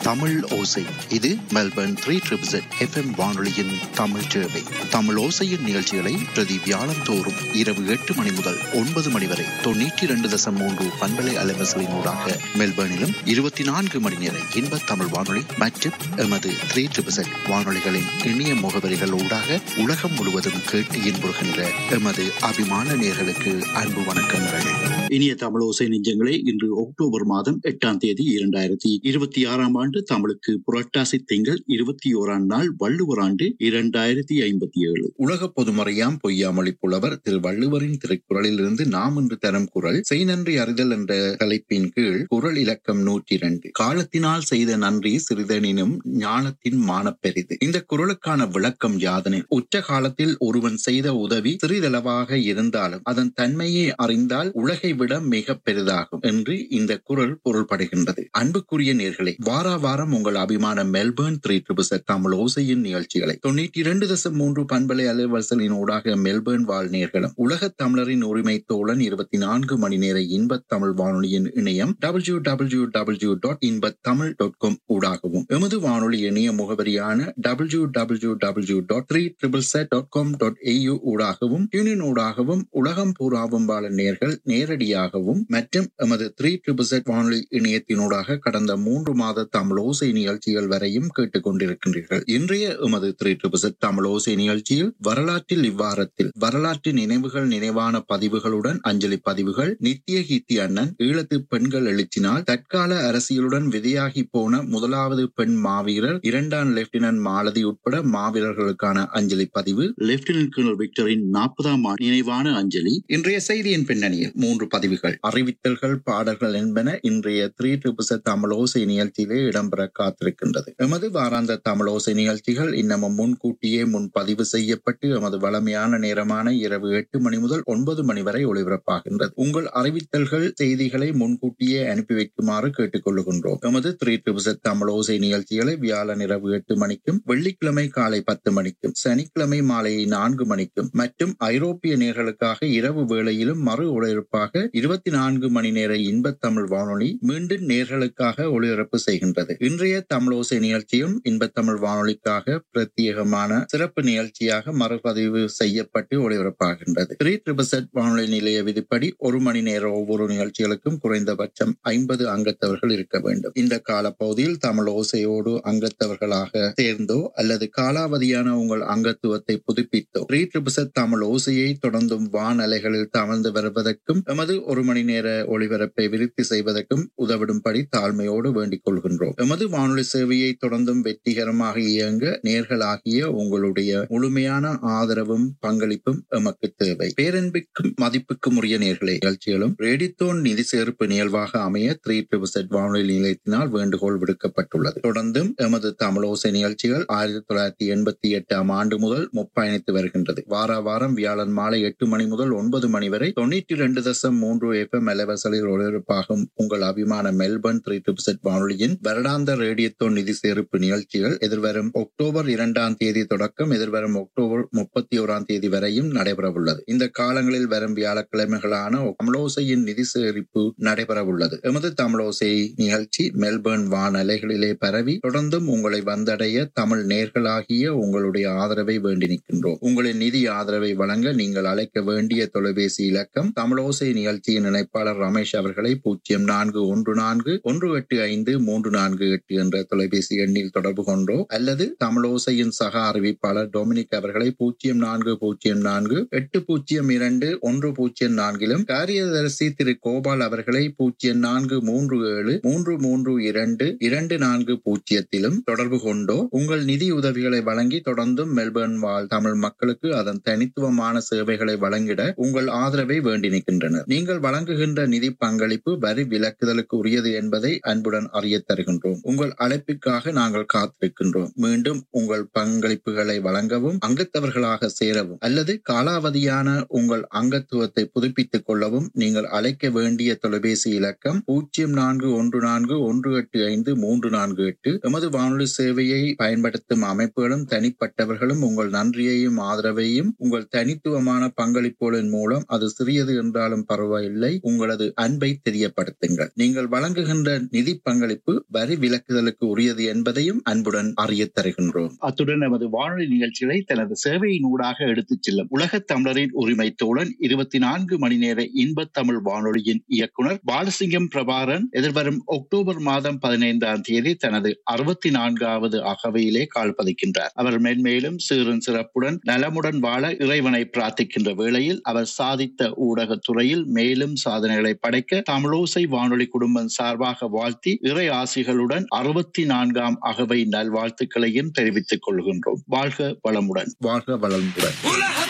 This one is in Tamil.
தமிழ் ஓசை இது மெல்பர்ன் த்ரீ ட்ரிபிள் எஃப்எம் வானொலியின் தமிழ் சேவை தமிழ் ஓசையின் நிகழ்ச்சிகளை பிரதி வியாழம் தோறும் இரவு எட்டு மணி முதல் ஒன்பது மணி வரை தொண்ணூற்றி இரண்டு தசம் மூன்று பண்பலை அலைவசலினூடாக மெல்பர்னிலும் இருபத்தி நான்கு மணி நேர இன்ப தமிழ் வானொலி மற்றும் எமது த்ரீ ட்ரிபிள் வானொலிகளின் இணைய முகவரிகள் ஊடாக உலகம் முழுவதும் கேட்டு இன்புறுகின்ற எமது அபிமான நேர்களுக்கு அன்பு வணக்கங்கள் இனிய தமிழ் ஓசை நெஞ்சங்களே இன்று அக்டோபர் மாதம் எட்டாம் தேதி இரண்டாயிரத்தி இருபத்தி ஆறாம் ஆண்டு தமிழுக்கு புரட்டாசி திங்கள் இருபத்தி ஓராம் நாள் வள்ளுவர் ஆண்டு இரண்டாயிரத்தி ஐம்பத்தி ஏழு உலக பொதுமறையாம் பொய்யாமொழி புலவர் திரு வள்ளுவரின் திருக்குறளில் இருந்து நாம் இன்று தரும் குரல் செய் நன்றி அறிதல் என்ற தலைப்பின் கீழ் குரல் இலக்கம் நூற்றி இரண்டு காலத்தினால் செய்த நன்றி சிறிதனினும் ஞானத்தின் மானப்பெரிது இந்த குரலுக்கான விளக்கம் யாதனில் உச்ச காலத்தில் ஒருவன் செய்த உதவி சிறிதளவாக இருந்தாலும் அதன் தன்மையை அறிந்தால் உலகை விட மிக பெரிதாகும் என்று இந்த குரல் பொருள்படுகின்றது அன்புக்குரிய நேர்களே வாரா வாரம் உங்கள் அபிமான மெல்பர்ன் த்ரீ ட்ரிபிள் தமிழ் ஓசையின் நிகழ்ச்சிகளை தொண்ணூற்றி இரண்டு தசம் மூன்று பண்பலை அலுவலசலின் ஊடாக மெல்பர்ன் வாழ் நேர்களும் உலக தமிழரின் உரிமை தோழன் இருபத்தி நான்கு மணி நேர இன்பத் தமிழ் வானொலியின் இணையம் டபிள்யூ டபிள்யூ டபிள்யூ டாட் இன்பத் தமிழ் டாட் காம் ஊடாகவும் எமது வானொலி இணைய முகவரியான W W W dot three triple zed dot com dot AU ஊடாகவும் டியூனின் ஊடாகவும் உலகம் பூராவும் வாழ நேர்கள் நேரடியாகவும் மற்றும் எமது த்ரீ ட்ரிபிள் செட் வானொலி இணையத்தினூடாக கடந்த மூன்று மாத தமிழ் ஓசை நிகழ்ச்சிகள் வரையும் கேட்டுக் கொண்டிருக்கின்றீர்கள் இன்றைய எமது த்ரீ ட்ரிபிள் செட் தமிழ் ஓசை நிகழ்ச்சியில் வரலாற்றில் இவ்வாரத்தில் வரலாற்று நினைவுகள் நினைவான பதிவுகளுடன் அஞ்சலி பதிவுகள் நித்திய கீர்த்தி அண்ணன் ஈழத்து பெண்கள் எழுச்சினால் தற்கால அரசியலுடன் விதையாகி போன முதலாவது பெண் மாவீரர் இரண்டாம் லெப்டினன்ட் மாலதி உட்பட மாவீரர்களுக்கான அஞ்சலி பதிவு லெப்டினன்ட் கர்னல் விக்டரின் நாற்பதாம் ஆண்டு நினைவான அஞ்சலி இன்றைய செய்தியின் பின்னணியில் மூன்று பதிவுகள் அறிவித்தல்கள் பாடல்கள் என்பன இன்றைய த்ரீ ட்ரிபிள் தமிழோசை நிகழ்ச்சியிலே இடம்பெற காத்திருக்கின்றது எமது வாராந்த தமிழோசை நிகழ்ச்சிகள் இன்னமும் முன்கூட்டியே முன் பதிவு செய்யப்பட்டு எமது வளமையான நேரமான இரவு எட்டு மணி முதல் ஒன்பது மணி வரை ஒளிபரப்பாகின்றது உங்கள் அறிவித்தல்கள் செய்திகளை முன்கூட்டியே அனுப்பி வைக்குமாறு கேட்டுக்கொள்ளுகின்றோம் எமது த்ரீ ட்ரிபிள் தமிழோசை நிகழ்ச்சிகளை வியாழன் இரவு எட்டு மணிக்கும் வெள்ளிக்கிழமை காலை பத்து மணிக்கும் சனிக்கிழமை மாலை நான்கு மணிக்கும் மற்றும் ஐரோப்பிய நேர்களுக்காக இரவு வேளையிலும் மறு ஒளிபரப்பாக இருபத்தி நான்கு மணி நேர இன்பத் தமிழ் வானொலி மீண்டும் நேர்களுக்காக ஒளிபரப்பு செய்கின்றது இன்றைய தமிழோசை நிகழ்ச்சியும் இன்பத் தமிழ் வானொலிக்காக பிரத்யேகமான சிறப்பு நிகழ்ச்சியாக மறுபதிவு செய்யப்பட்டு ஒளிபரப்பாகின்றது த்ரீ ட்ரிபிள் வானொலி நிலைய விதிப்படி ஒரு மணி நேர ஒவ்வொரு நிகழ்ச்சிகளுக்கும் குறைந்தபட்சம் ஐம்பது அங்கத்தவர்கள் இருக்க வேண்டும் இந்த காலப்பகுதியில் தமிழ் ஓசையோடு அங்கத்தவர்களாக சேர்ந்தோ அல்லது காலாவதியான உங்கள் அங்கத்துவத்தை புதுப்பித்தோ த்ரீ ட்ரிபிள் தமிழ் ஓசையை தொடர்ந்தும் வானலைகளில் தவழ்ந்து வருவதற்கும் எமது ஒரு மணி நேர ஒளிபரப்பை விருத்தி செய்வதற்கும் உதவிடும்படி தாழ்மையோடு வேண்டிக் கொள்கின்றோம் எமது வானொலி சேவையை தொடர்ந்தும் வெற்றிகரமாக இயங்க நேர்களாகிய உங்களுடைய முழுமையான ஆதரவும் பங்களிப்பும் எமக்கு தேவை பேரன்பிற்கும் மதிப்புக்கும் உரிய நேர்களை நிகழ்ச்சிகளும் ரேடித்தோன் நிதி சேர்ப்பு நிகழ்வாக அமைய த்ரீ ட்ரிபிள் வானொலி நிலையத்தினால் வேண்டுகோள் விடுக்கப்பட்டுள்ளது தொடர்ந்தும் எமது தமிழோசை நிகழ்ச்சிகள் ஆயிரத்தி தொள்ளாயிரத்தி எண்பத்தி எட்டாம் ஆண்டு முதல் முப்பயணித்து வருகின்றது வார வாரம் வியாழன் மாலை எட்டு மணி முதல் ஒன்பது மணி வரை தொண்ணூற்றி இரண்டு தசம் மூன்று எஃப்எம் அலைவசலில் ஒளிபரப்பாகும் உங்கள் அபிமான மெல்பர்ன் த்ரீ ட்ரிபிள் வானொலியின் வருடாந்த ரேடியத்தோன் நிதி சேர்ப்பு நிகழ்ச்சிகள் எதிர்வரும் அக்டோபர் இரண்டாம் தேதி தொடக்கம் எதிர்வரும் அக்டோபர் முப்பத்தி ஓராம் தேதி வரையும் நடைபெறவுள்ளது இந்த காலங்களில் வரும் வியாழக்கிழமைகளான தமிழோசையின் நிதி சேரிப்பு நடைபெறவுள்ளது எமது தமிழோசை நிகழ்ச்சி மெல்பர்ன் வானலைகளிலே பரவி தொடர்ந்தும் உங்களை வந்தடைய தமிழ் நேர்களாகிய உங்களுடைய ஆதரவை வேண்டி நிற்கின்றோம் உங்களின் நிதி ஆதரவை வழங்க நீங்கள் அழைக்க வேண்டிய தொலைபேசி இலக்கம் தமிழோசை நிகழ்ச்சியின் இணைப்பாளர் ரமேஷ் அவர்களை பூஜ்ஜியம் நான்கு ஒன்று நான்கு ஒன்று எட்டு ஐந்து மூன்று நான்கு எட்டு என்ற தொலைபேசி எண்ணில் தொடர்பு கொண்டோ அல்லது தமிழோசையின் சக அறிவிப்பாளர் டொமினிக் அவர்களை பூஜ்ஜியம் நான்கு பூஜ்ஜியம் நான்கு எட்டு பூஜ்ஜியம் இரண்டு ஒன்று பூஜ்ஜியம் நான்கிலும் காரியதரிசி திரு கோபால் அவர்களை பூஜ்ஜியம் நான்கு மூன்று ஏழு மூன்று மூன்று இரண்டு இரண்டு நான்கு பூஜ்ஜியத்திலும் தொடர்பு கொண்டோ உங்கள் நிதி உதவிகளை வழங்கி தொடர்ந்தும் மெல்பர்ன் வாழ் தமிழ் மக்களுக்கு அதன் தனித்துவமான சேவைகளை வழங்கிட உங்கள் ஆதரவை வேண்டி நிற்கின்றனர் நீங்கள் வழங்குகின்ற நிதி பங்களிப்பு வரி விலக்குதலுக்கு உரியது என்பதை அன்புடன் அறிய தருகின்றோம் உங்கள் அழைப்பிற்காக நாங்கள் காத்திருக்கின்றோம் மீண்டும் உங்கள் பங்களிப்புகளை வழங்கவும் அங்கத்தவர்களாக சேரவும் அல்லது காலாவதியான உங்கள் அங்கத்துவத்தை புதுப்பித்துக் கொள்ளவும் நீங்கள் அழைக்க வேண்டிய தொலைபேசி இலக்கம் பூஜ்ஜியம் நான்கு ஒன்று நான்கு ஒன்று எட்டு ஐந்து மூன்று நான்கு எட்டு எமது வானொலி சேவையை பயன்படுத்தும் அமைப்புகளும் தனிப்பட்டவர்களும் உங்கள் நன்றியையும் ஆதரவையும் உங்கள் தனித்துவமான பங்களிப்புகளின் மூலம் அது சிறியது என்றாலும் பரவாயில்லை பரவாயில்லை உங்களது அன்பை தெரியப்படுத்துங்கள் நீங்கள் வழங்குகின்ற நிதி பங்களிப்பு வரி விலக்குதலுக்கு உரியது என்பதையும் அன்புடன் அறியத் தருகின்றோம் அத்துடன் நமது வானொலி நிகழ்ச்சிகளை தனது சேவையின் ஊடாக எடுத்துச் செல்லும் உலகத் தமிழரின் உரிமை தோழன் இருபத்தி நான்கு மணி நேர இன்பத் தமிழ் வானொலியின் இயக்குனர் பாலசிங்கம் பிரபாரன் எதிர்வரும் அக்டோபர் மாதம் பதினைந்தாம் தேதி தனது அறுபத்தி நான்காவது அகவையிலே கால் பதிக்கின்றார் அவர் மென்மேலும் சீரும் சிறப்புடன் நலமுடன் வாழ இறைவனை பிரார்த்திக்கின்ற வேளையில் அவர் சாதித்த ஊடகத் துறையில் மேலும் சாதனைகளை படைக்க தமிழோசை வானொலி குடும்பம் சார்பாக வாழ்த்தி இறை ஆசிகளுடன் அறுபத்தி நான்காம் அகவை நல்வாழ்த்துக்களையும் தெரிவித்துக் கொள்கின்றோம் வாழ்க வளமுடன் வாழ்க வளமுடன் உலக